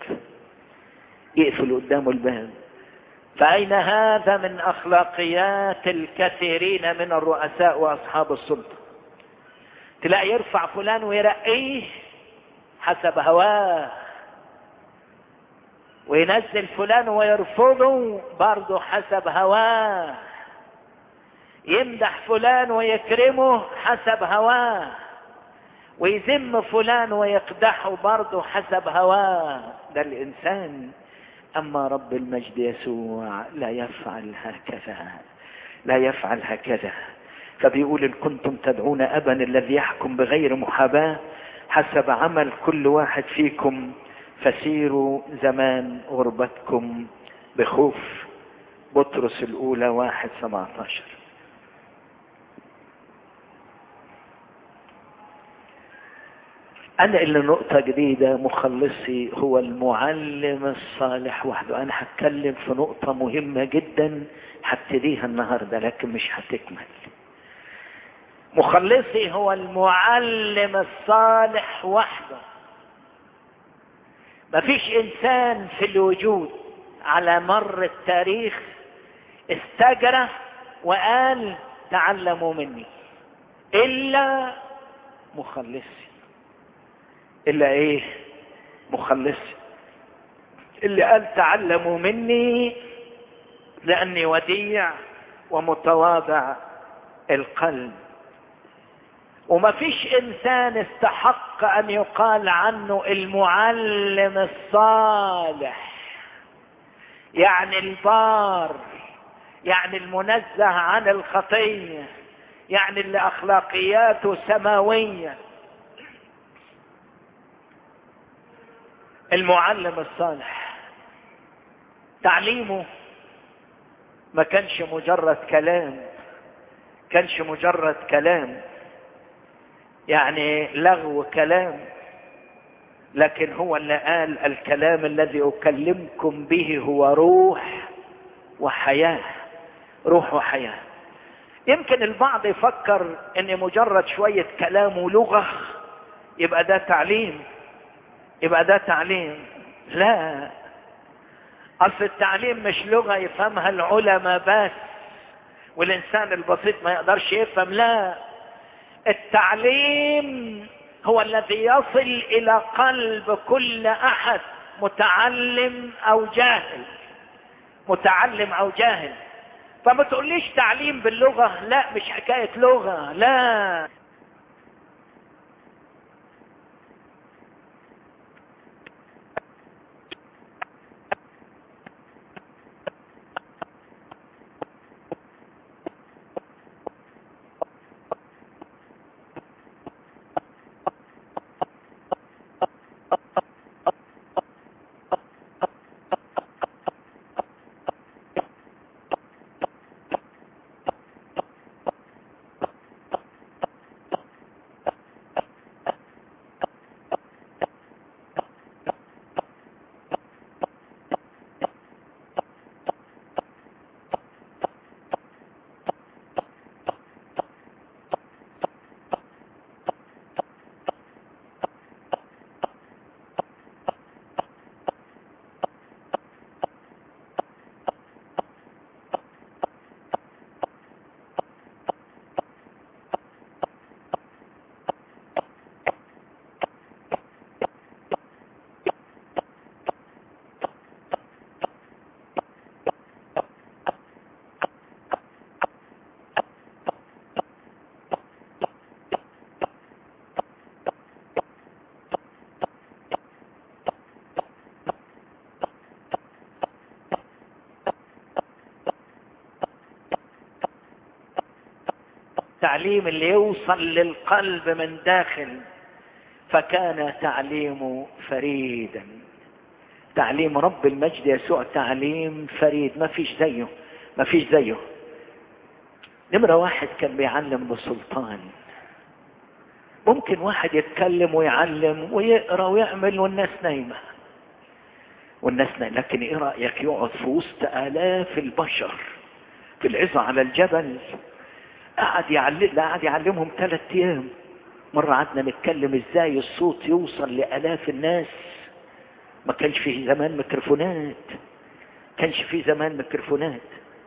يقفل قدامه الباب فأين هذا من أخلاقيات الكثيرين من الرؤساء وأصحاب السلطة تلاقي يرفع فلان ويرقيه حسب هواه وينزل فلان ويرفضه برضه حسب هواه يمدح فلان ويكرمه حسب هواه ويذم فلان ويقدحه برضه حسب هواه ده الإنسان أما رب المجد يسوع لا يفعل هكذا لا يفعل هكذا فبيقول إن كنتم تدعون أبا الذي يحكم بغير محاباة حسب عمل كل واحد فيكم فسيروا زمان غربتكم بخوف بطرس الأولى واحد سبعة عشر أنا اللي نقطة جديدة مخلصي هو المعلم الصالح وحده أنا هتكلم في نقطة مهمة جدا هبتديها النهاردة لكن مش هتكمل مخلصي هو المعلم الصالح وحده مفيش إنسان في الوجود على مر التاريخ استجرى وقال تعلموا مني الا مخلصي الا ايه مخلصي اللي قال تعلموا مني لاني وديع ومتواضع القلب وما فيش انسان استحق ان يقال عنه المعلم الصالح يعني البار يعني المنزه عن الخطيه يعني اللي اخلاقياته سماويه المعلم الصالح تعليمه ما كانش مجرد كلام كانش مجرد كلام يعني لغو كلام لكن هو اللي قال الكلام الذي اكلمكم به هو روح وحياه روح وحياه يمكن البعض يفكر ان مجرد شويه كلام ولغه يبقى ده تعليم يبقى ده تعليم لا اصل التعليم مش لغه يفهمها العلماء بس والانسان البسيط ما يقدرش يفهم لا التعليم هو الذي يصل الى قلب كل احد متعلم او جاهل متعلم او جاهل فما تقوليش تعليم باللغه لا مش حكايه لغه لا التعليم اللي يوصل للقلب من داخل فكان تعليمه فريدا تعليم رب المجد يسوع تعليم فريد ما فيش زيه ما فيش زيه نمرة واحد كان بيعلم بسلطان ممكن واحد يتكلم ويعلم ويقرا ويعمل والناس نايمة والناس نايمة لكن ايه رأيك يقعد في وسط آلاف البشر في العظة على الجبل قعد يعلم لا قعد يعلمهم ثلاث ايام مرة قعدنا نتكلم ازاي الصوت يوصل لآلاف الناس ما كانش في زمان ميكروفونات كانش في زمان ميكروفونات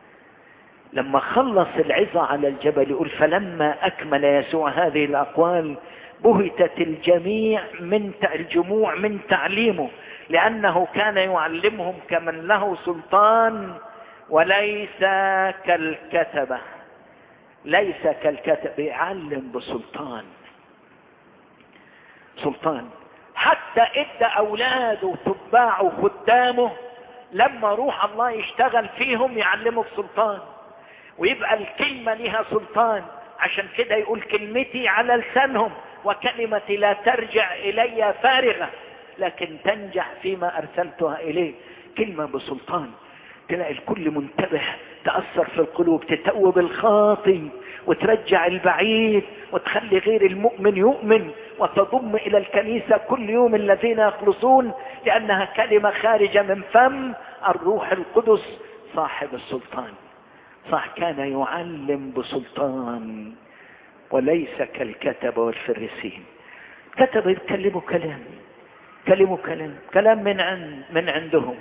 لما خلص العظة على الجبل يقول فلما أكمل يسوع هذه الأقوال بهتت الجميع من الجموع من تعليمه لأنه كان يعلمهم كمن له سلطان وليس كالكتبة ليس كالكتب يعلم بسلطان سلطان حتى ادى اولاده وتباعه وخدامه لما روح الله يشتغل فيهم يعلمه بسلطان ويبقى الكلمة لها سلطان عشان كده يقول كلمتي على لسانهم وكلمتي لا ترجع الي فارغة لكن تنجح فيما ارسلتها اليه كلمة بسلطان تلاقي الكل منتبه تأثر في القلوب تتوب الخاطي وترجع البعيد وتخلي غير المؤمن يؤمن وتضم إلى الكنيسة كل يوم الذين يخلصون لأنها كلمة خارجة من فم الروح القدس صاحب السلطان صح كان يعلم بسلطان وليس كالكتبة والفريسين كتب يتكلموا كلام كلموا كلام كلام من عند من عندهم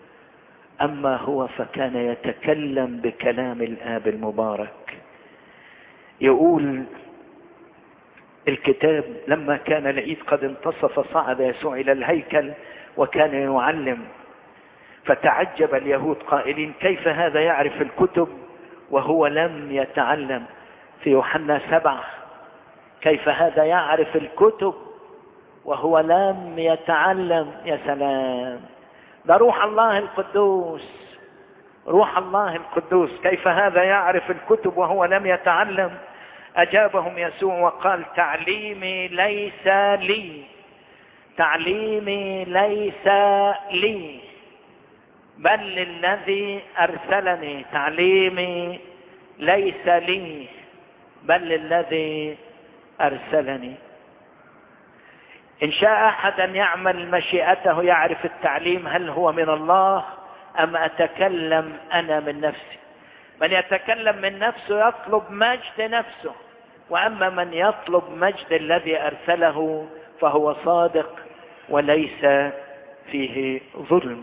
اما هو فكان يتكلم بكلام الاب المبارك يقول الكتاب لما كان العيد قد انتصف صعد يسوع الى الهيكل وكان يعلم فتعجب اليهود قائلين كيف هذا يعرف الكتب وهو لم يتعلم في يوحنا سبعة كيف هذا يعرف الكتب وهو لم يتعلم يا سلام ده روح الله القدوس روح الله القدوس كيف هذا يعرف الكتب وهو لم يتعلم أجابهم يسوع وقال تعليمي ليس لي تعليمي ليس لي بل للذي أرسلني تعليمي ليس لي بل للذي أرسلني إن شاء أحد أن يعمل مشيئته يعرف التعليم هل هو من الله أم أتكلم أنا من نفسي من يتكلم من نفسه يطلب مجد نفسه وأما من يطلب مجد الذي أرسله فهو صادق وليس فيه ظلم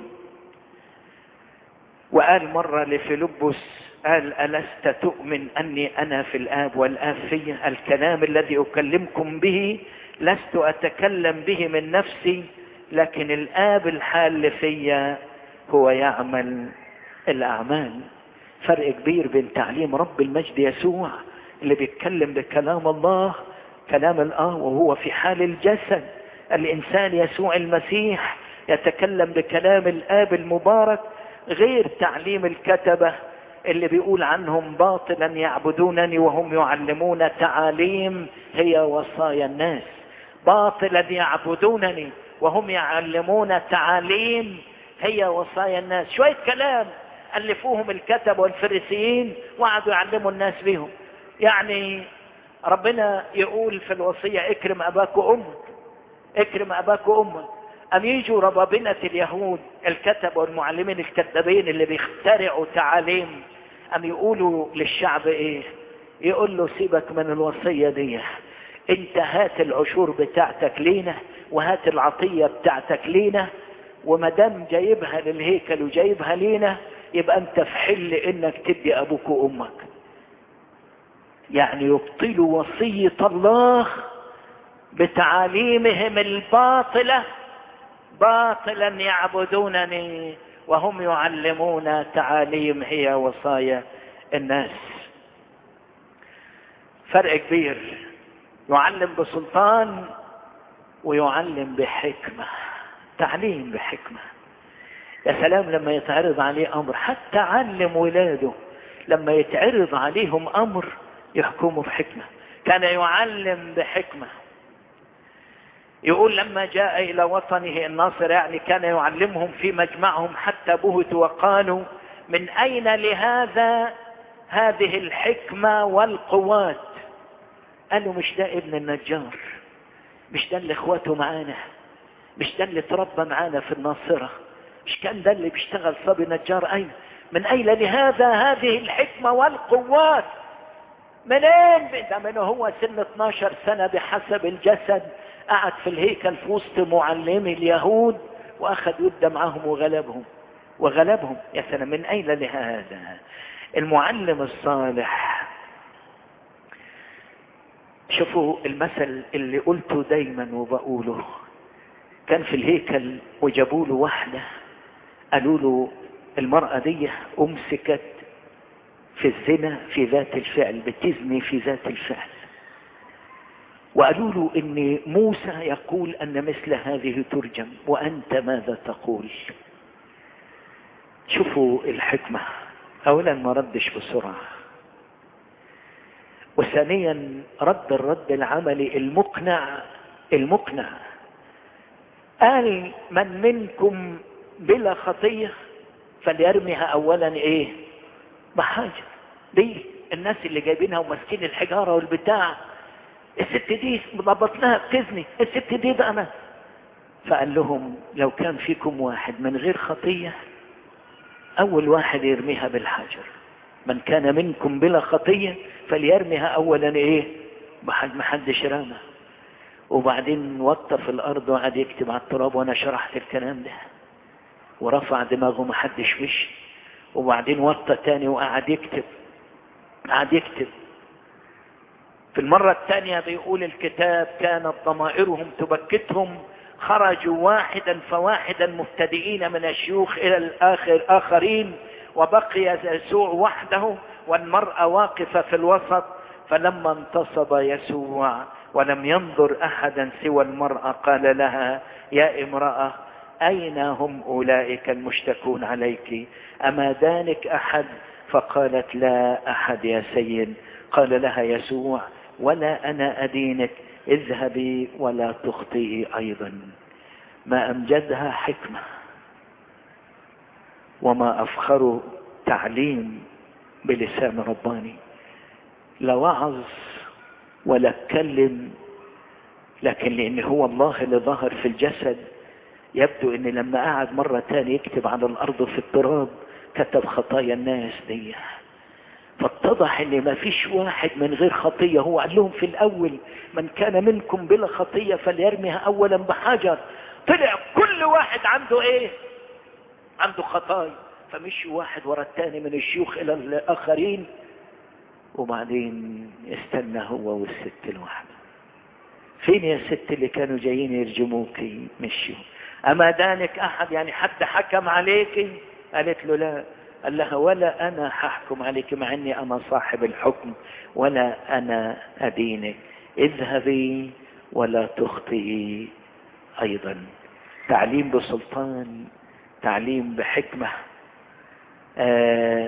وقال مرة لفيلبس قال ألست تؤمن أني أنا في الآب والآب في الكلام الذي أكلمكم به لست أتكلم به من نفسي لكن الآب الحال فيا هو يعمل الأعمال فرق كبير بين تعليم رب المجد يسوع اللي بيتكلم بكلام الله كلام الله وهو في حال الجسد الإنسان يسوع المسيح يتكلم بكلام الآب المبارك غير تعليم الكتبة اللي بيقول عنهم باطلا يعبدونني وهم يعلمون تعاليم هي وصايا الناس باطلا يعبدونني وهم يعلمون تعاليم هي وصايا الناس شوية كلام ألفوهم الكتب والفريسيين وقعدوا يعلموا الناس بيهم يعني ربنا يقول في الوصية اكرم أباك وأمك اكرم أباك وأمك أم يجوا ربابنة اليهود الكتب والمعلمين الكذابين اللي بيخترعوا تعاليم أم يقولوا للشعب إيه يقول له سيبك من الوصية دي انت هات العشور بتاعتك لينا وهات العطية بتاعتك لينا وما دام جايبها للهيكل وجايبها لينا يبقى انت في حل انك تدي ابوك وامك يعني يبطلوا وصية الله بتعاليمهم الباطلة باطلا يعبدونني وهم يعلمون تعاليم هي وصايا الناس فرق كبير يعلم بسلطان ويعلم بحكمة تعليم بحكمة يا سلام لما يتعرض عليه أمر حتى علم ولاده لما يتعرض عليهم أمر يحكموا بحكمة كان يعلم بحكمة يقول لما جاء إلى وطنه الناصر يعني كان يعلمهم في مجمعهم حتى بهتوا وقالوا من أين لهذا هذه الحكمة والقوات قالوا مش ده ابن النجار مش ده اللي اخواته معانا مش ده اللي اتربى معانا في الناصرة مش كان ده اللي بيشتغل صبي نجار أين من أين لهذا هذه الحكمة والقوات منين ده من هو سن 12 سنة بحسب الجسد قعد في الهيكل في وسط معلمي اليهود واخذ يد معهم وغلبهم وغلبهم يا سلام من اين لهذا المعلم الصالح شوفوا المثل اللي قلته دايما وبقوله كان في الهيكل وجابوا له واحدة قالوا له المرأة دي أمسكت في الزنا في ذات الفعل بتزني في ذات الفعل وقالوا له ان موسى يقول ان مثل هذه ترجم وانت ماذا تقول شوفوا الحكمة اولا ما ردش بسرعة وثانيا رد الرد العملي المقنع المقنع قال من منكم بلا خطية فليرميها اولا ايه بحاجة دي الناس اللي جايبينها وماسكين الحجارة والبتاع الست دي ضبطناها بتزني الست دي ده انا فقال لهم لو كان فيكم واحد من غير خطية اول واحد يرميها بالحجر من كان منكم بلا خطية فليرميها اولا ايه بحد ما حدش رمى وبعدين وطى في الارض وقعد يكتب على التراب وانا شرحت الكلام ده ورفع دماغه ما حدش مشي وبعدين وطى تاني وقعد يكتب قعد يكتب في المرة الثانية بيقول الكتاب كانت ضمائرهم تبكتهم خرجوا واحدا فواحدا مبتدئين من الشيوخ الى الاخر اخرين وبقي يسوع وحده والمرأة واقفة في الوسط فلما انتصب يسوع ولم ينظر احدا سوى المرأة قال لها يا امرأة اين هم اولئك المشتكون عليك اما دانك احد فقالت لا احد يا سيد قال لها يسوع ولا انا ادينك اذهبي ولا تخطئي ايضا ما امجدها حكمه وما افخر تعليم بلسان رباني لا وعظ ولا اتكلم لكن لان هو الله اللي ظهر في الجسد يبدو ان لما قعد مرة تاني يكتب على الارض في التراب كتب خطايا الناس دي فاتضح ان ما فيش واحد من غير خطية هو قال لهم في الاول من كان منكم بلا خطية فليرميها اولا بحجر طلع كل واحد عنده ايه عنده خطايا فمشي واحد ورا الثاني من الشيوخ الى الاخرين وبعدين استنى هو والست الواحدة فين يا ست اللي كانوا جايين يرجموكي مشيوا اما دانك احد يعني حد حكم عليك قالت له لا قال لها ولا انا هحكم عليك مع اني انا صاحب الحكم ولا انا ادينك اذهبي ولا تخطئي ايضا تعليم بسلطان تعليم بحكمة آه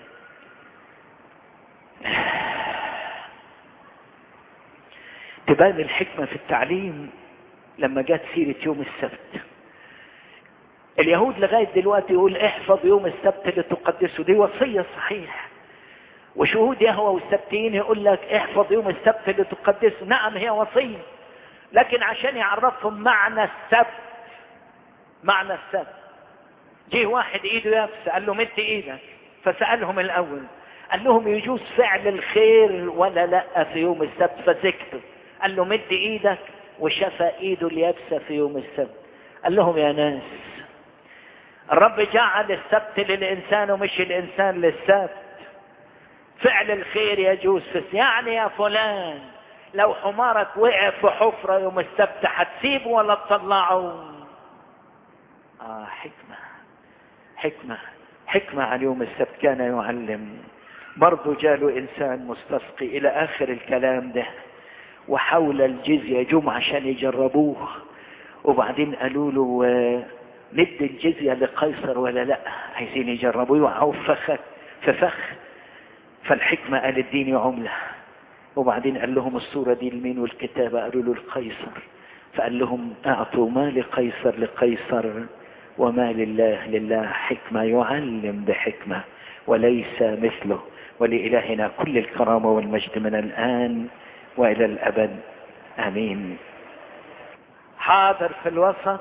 تبان الحكمة في التعليم لما جت سيرة يوم السبت اليهود لغاية دلوقتي يقول احفظ يوم السبت لتقدسه دي وصية صحيح وشهود يهوى والسبتين يقول لك احفظ يوم السبت لتقدسه نعم هي وصية لكن عشان يعرفهم معنى السبت معنى السبت جه واحد ايده يابسة قال له مد ايدك فسألهم الاول قال لهم يجوز فعل الخير ولا لا في يوم السبت فسكتوا قال له مد ايدك وشفى ايده اليابسة في يوم السبت قال لهم يا ناس الرب جعل السبت للإنسان ومش الإنسان للسبت فعل الخير يجوز في يعني يا فلان لو حمارك وقع في حفرة يوم السبت هتسيبه ولا تطلعه آه حكمة حكمة حكمة عن يوم السبت كان يعلم برضو جاله إنسان مستسقي إلى آخر الكلام ده وحول الجزية جم عشان يجربوه وبعدين قالوا له ند الجزية لقيصر ولا لا عايزين يجربوه يوقعوه في فخ في فخ فالحكمة قال اديني عملة وبعدين قال لهم الصورة دي لمين والكتابة قالوا له القيصر فقال لهم اعطوا ما لقيصر لقيصر وما لله لله حكمة يعلم بحكمة وليس مثله ولإلهنا كل الكرامة والمجد من الآن وإلى الأبد آمين حاضر في الوسط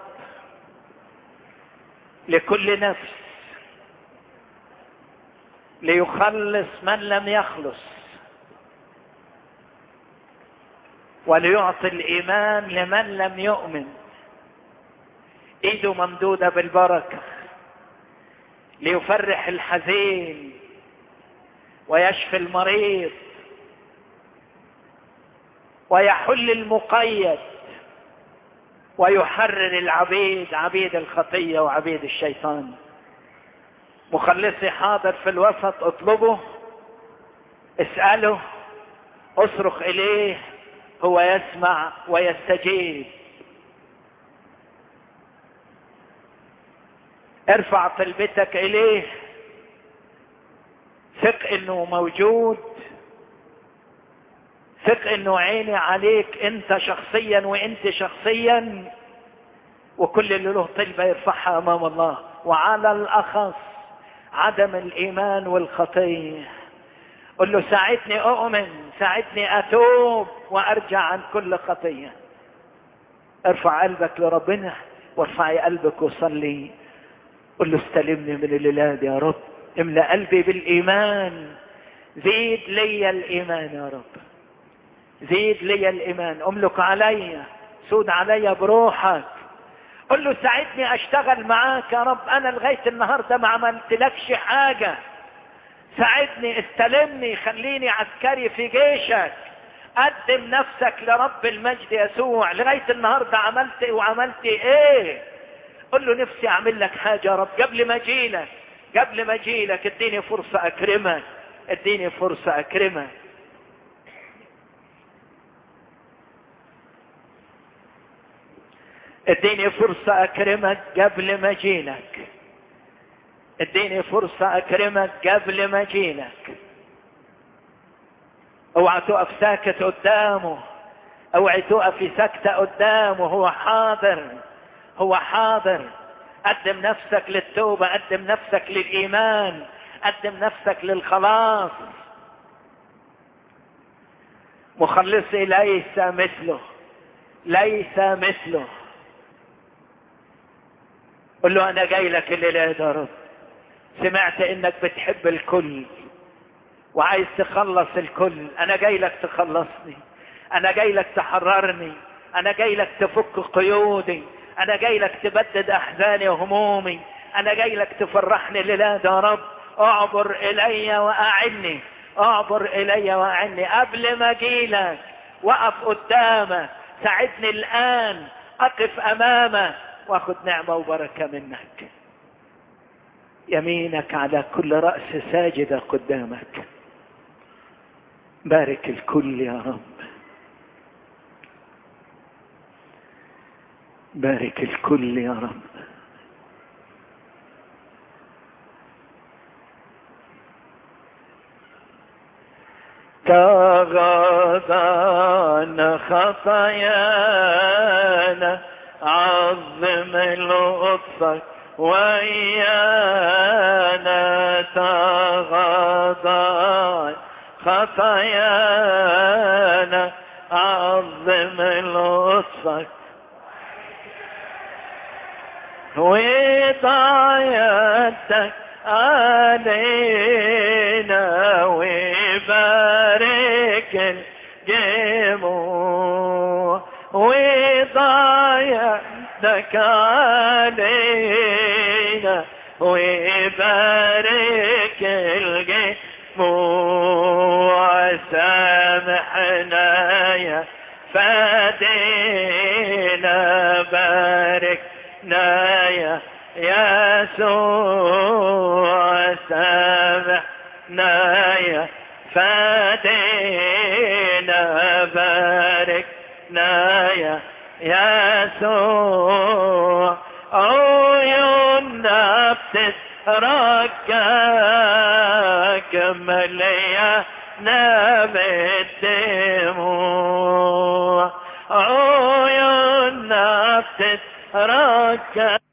لكل نفس ليخلص من لم يخلص وليعطي الإيمان لمن لم يؤمن ايده ممدودة بالبركة ليفرح الحزين ويشفي المريض ويحل المقيد ويحرر العبيد عبيد الخطية وعبيد الشيطان مخلصي حاضر في الوسط اطلبه اسأله اصرخ اليه هو يسمع ويستجيب ارفع طلبتك اليه ثق انه موجود ثق انه عيني عليك انت شخصيا وانت شخصيا وكل اللي له طلبة يرفعها امام الله وعلى الاخص عدم الايمان والخطية قل له ساعدني اؤمن ساعدني اتوب وارجع عن كل خطية ارفع قلبك لربنا وارفعي قلبك وصلي قل له استلمني من الليلة يا رب املأ قلبي بالايمان زيد لي الايمان يا رب زيد لي الايمان املك علي سود علي بروحك قل له ساعدني اشتغل معاك يا رب انا لغايه النهارده ما عملتلكش حاجه ساعدني استلمني خليني عسكري في جيشك قدم نفسك لرب المجد يسوع لغاية النهاردة عملت وعملت ايه قل له نفسي اعمل لك حاجة يا رب قبل ما اجيلك قبل ما اجيلك اديني فرصة اكرمك اديني فرصة اكرمك اديني فرصة اكرمك قبل ما اجيلك اديني فرصة اكرمك قبل ما اجيلك اوعى تقف ساكت قدامه اوعى تقف ساكتة قدامه هو حاضر هو حاضر قدم نفسك للتوبة قدم نفسك للإيمان قدم نفسك للخلاص مخلصي ليس مثله ليس مثله قل له انا جاي لك الليله ده رب سمعت انك بتحب الكل وعايز تخلص الكل انا جاي لك تخلصني انا جاي لك تحررني انا جاي لك تفك قيودي انا جاي لك تبدد احزاني وهمومي انا جاي لك تفرحني لله يا رب اعبر الي واعني اعبر الي واعني قبل ما اجيلك وقف قدامك ساعدني الان اقف امامك واخد نعمة وبركة منك يمينك على كل رأس ساجدة قدامك بارك الكل يا رب بارك الكل يا رب تغضان خطايانا عظم لطفك وإيانا تغضان خطايانا عظم لطفك وضع يدك علينا وبارك الجموع وضع يدك علينا وبارك الجموع سامحنا يا فادينا باركنا يا يسوع سامحنا يا فادينا باركنا يا يسوع عيوننا بتتركك مليانة بالدموع عيوننا بتتركك